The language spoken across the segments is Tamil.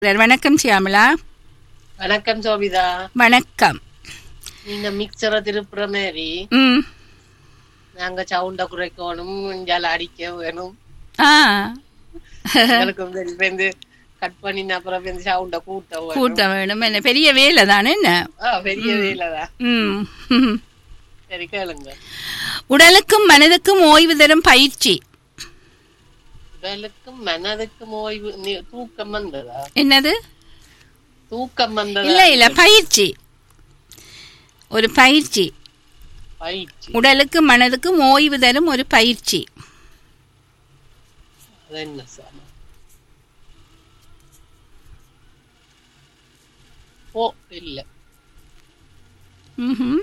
வணக்கம் சியாமலா வணக்கம் சோபிதா வணக்கம் நீங்க மிக்சரை திருப்புற மாதிரி ம் நாங்க சவுண்ட குறைக்கணும் இஞ்சால அடிக்க வேணும் ஆ எங்களுக்கு வந்து வந்து கட் பண்ணி அப்புறம் வந்து சவுண்ட கூட்ட வேணும் கூட்ட வேணும் என்ன பெரிய வேலை தானே என்ன ஆ, பெரிய வேலைதான் ம் ம். சரி கேளுங்க உடலுக்கும் மனதுக்கும் ஓய்வு தரும் பயிற்சி உடலுக்கும் மனதுக்கும் ஓய்வு நீ- தூக்கம் வந்ததா என்னது தூக்கம் வந்ததா இல்ல இல்ல பயிற்சி ஒரு பயிற்சி பயிற்சி உடலுக்கும் மனதுக்கும் ஓய்வு தரும் ஒரு பயிற்சி அது என்ன சார் ஓ இல்ல ம்ஹும்.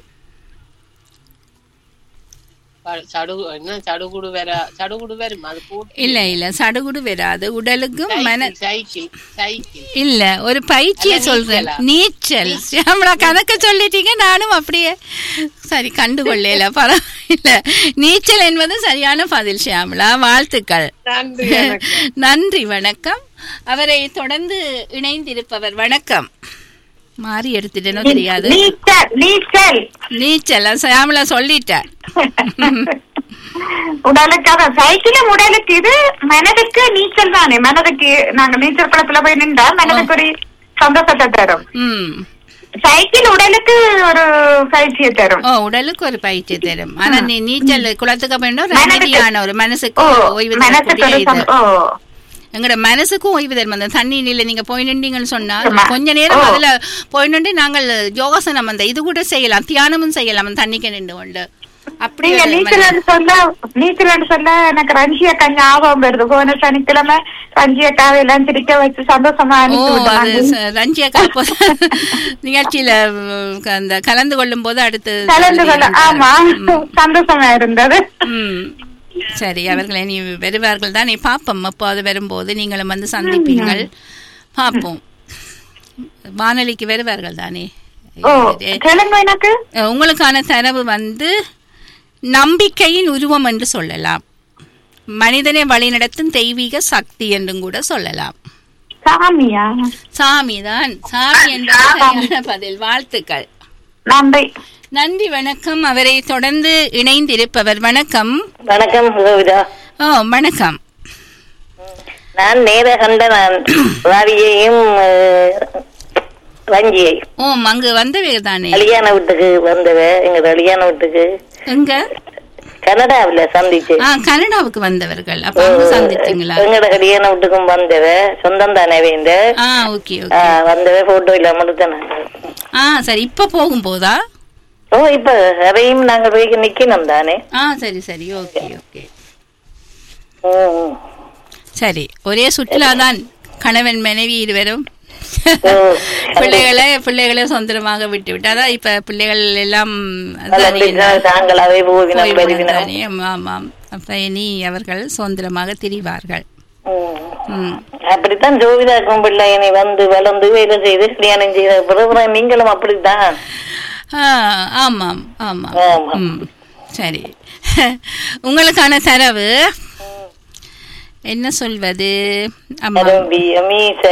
ப- சடு என்ன சடுகுடு வேற சடுகுடு வரும் அது போட்டு இல்ல இல்ல சடுகுடு வராது உடலுக்கும் மன சைக்கிள் சைக்கிள் இல்ல ஒரு பயிற்சியை அல்ல, சொல்றேன் நீச்சலா? நீச்சல் சியாமலா கணக்கு சொல்லிட்டீங்க நானும் அப்படியே சரி கண்டுகொள்ளல பரவாயில்ல நீச்சல் என்பது சரியான பதில் ஷியாமலா வாழ்த்துக்கள் நன்றி எனக்கு. நன்றி வணக்கம் அவரை தொடர்ந்து இணைந்திருப்பவர் வணக்கம் மாறி எடுத்துட்டேனோ தெரியாது நீச்சல் நீச்சல் நீச்சல் சியாமலா சொல்லிட்டேன் உடலுக்கு அதான் சைக்கிளும் உடலுக்கு இது மனதுக்கு நீச்சல் தானே மனதுக்கு நாங்க நீச்சல் குளத்துல போய் நின்றா மனதுக்கு ஒரு சந்தோஷத்தை தரும் ம் சைக்கிள் உடலுக்கு ஒரு பயிற்சியை தரும் ஓ உடலுக்கு ஒரு பயிற்சி தரும் ஆனா நீ நீச்சல் குளத்துக்கு போயிட்டா ஒரு மனதுக்கு- அமைதியான ஒரு மனசுக்கு ஓ ஓய்வு மனசுக்கு தரக்கூடிய ஒரு இது சந்தோ- ஓ எங்கட மனசுக்கும் ஓய்வு தரும் அந்த தண்ணியில நீங்க போய் நின்றீங்கன்னு சொன்னா ஆமா. கொஞ்ச நேரம் ஓ. அதுல போய் நின்று நாங்கள் யோகாசனம் அந்த இது கூட செய்யலாம் தியானமும் செய்யலாம் அந்த தண்ணிக்கு நின்று கொண்டு அப்படி நீங்க ஒரு நீச்சல் மன- சொல்ல நீச்சல் சொல்ல எனக்கு ரஞ்சிய கஞ்சி ஆபம் வருது போன சனிக்கிழமை ரஞ்சிய காவையெல்லாம் சிரிக்க வச்சு சந்தோஷமா ஓ அனுப்பி அது விட்டாங்க ச- ரஞ்சியா காப்போ நிகழ்ச்சியில உம், அந்த கலந்து கொள்ளும் போது அடுத்து கலந்து கொள்ள ஆமா ம். சந்தோஷமா இருந்தது ம். சரி அவர்களை நீ வருவார்கள் தான் நீ பாப்போம் அப்போ அது வரும்போது நீங்களும் வந்து சந்திப்பீங்கள் பார்ப்போம் வானொலிக்கு வருவார்கள் தானே ஓ ஏ, கேளுங்க எனக்கு அஹ், உங்களுக்கான தரவு வந்து நம்பிக்கையின் உருவம் என்று சொல்லலாம் மனிதனை வழிநடத்தும் தெய்வீக சக்தி என்றும் கூட சொல்லலாம் சாமியா சாமி தான் சாமி என்பது சரியான பதில் வாழ்த்துக்கள் நன்றி நன்றி வணக்கம் அவரை தொடர்ந்து இணைந்திருப்பவர் வணக்கம் வணக்கம் கோவிதா ஓ வணக்கம் நான் நேர கண்ட நான் ராவியையும் அஹ், ரஞ்சியை ஓ அங்கு வந்தவர் தானே கல்யாண வீட்டுக்கு வந்தவ எங்க கல்யாண வீட்டுக்கு எங்க கனடாவில சந்திச்சு ஆ கனடாவுக்கு வந்தவர்கள் அப்ப அங்க சந்திச்சீங்களா எங்கட கல்யாண வீட்டுக்கும் வந்தவ சொந்தம் தானே வேந்த ஆ ஓகே ஓகே வந்தவ போட்டோ இல்லாம எடுத்தேன் ஆ சரி இப்ப போகும்போதா ஓ இப்ப அதையும் நாங்க போய் நிக்கணும் தானே ஆ சரி சரி ஓகே ஓகே ம். சரி ஒரே சுற்றுலா தான் கணவன் மனைவி இருவரும் ஓ. பிள்ளைகளை பிள்ளைகளை சொந்தமாக விட்டு விட்டு அதான் இப்ப பிள்ளைகள் எல்லாம் நல்ல தானே பிள்ளை, தாங்களாவே போவினம் போய் பெருவினம் வந்தானே, ஆமாம், ஆமாம் அப்ப இனி அவர்கள் சுதந்திரமாக திரிவார்கள் ம். ம் அப்படித்தான் ஜோவிதாக்கும் பிள்ளை என்னை வந்து வளர்ந்து வேலை செய்து கல்யாணம் செய்த பிறகு நீங்களும் அப்படித்தான் ஆ, ஆமாம் ஆமாம் ஆமாம். ம் சரி உங்களுக்கான தரவு என்ன சொல்வது ஆமாம் அரும்பி மீசை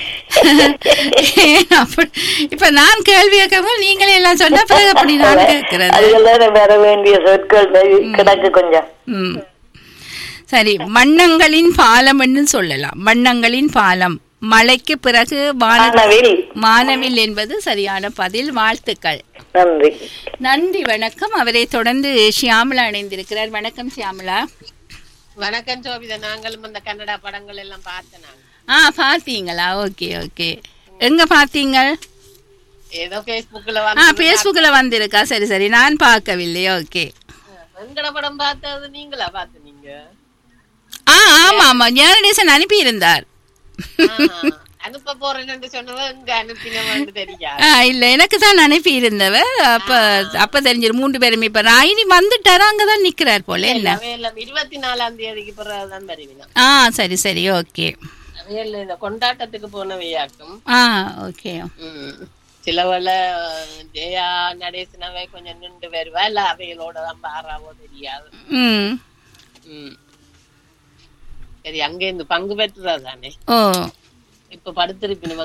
அப்படி- இப்ப நான் கேள்வி கேட்கவும் நீங்களே எல்லாம் சொன்னா பிறகு அப்படி நான் கேட்கிறது அதுக்கெல்லாம் வர வேண்டிய சொற்கள் கிடக்கு கொஞ்சம் ம் சரி வண்ணங்களின் பாலம் என்று சொல்லலாம் வண்ணங்களின் பாலம் மழைக்கு பிறகு வான வானவில் மானவில் என்பது சரியான பதில் வாழ்த்துக்கள் நன்றி நன்றி வணக்கம் அவரை தொடர்ந்து ஷியாமலா இணைந்திருக்கிறார் வணக்கம் ஷியாமலா வணக்கம் சோபிதா நாங்களும் அந்த கன்னடா படங்கள் எல்லாம் பார்த்தேன் நாங்க ஆ பார்த்தீங்களா ஓகே ஓகே எங்க பார்த்தீங்க ஏதோ பேஸ்புக்ல ஆ வந்து ஃபேஸ்புக்ல வந்திருக்கா சரி சரி நான் பார்க்கவில்லை ஓகே கன்னட படம் பார்த்தது நீங்களா பாத்துனீங்க ஆ ஆமா ஆமா ஞானடேசன் அனுப்பி இருந்தார் அனுப்ப போறேன்னு சொன்னவ இங்க அனுப்பினவன்னு தெரியாது ஆ இல்ல எனக்கு தான் அனுப்பி இருந்தவ அப்ப அப்ப தெரிஞ்சிரு மூன்று பேரும் இப்ப ராயினி வந்துட்டாரா அங்கதான் நிக்கிறார் போல இல்ல அவையெல்லாம் இருபத்தி நாலாம் தேதிக்கு பிறகுதான் வருவினா ஆ சரி சரி ஓகே அவையல்ல இந்த கொண்டாட்டத்துக்கு போனவையாக்கும் ஆ ஓகே ம். சிலவள ஜெயா நடேசனவை கொஞ்சம் நின்று வருவா இல்ல அவைகளோட தான் பாராவோ தெரியாது ம் ம். சரி அங்க இருந்து பங்கு பெற்றதா தானே ஓ இப்ப படுத்திருப்பினும்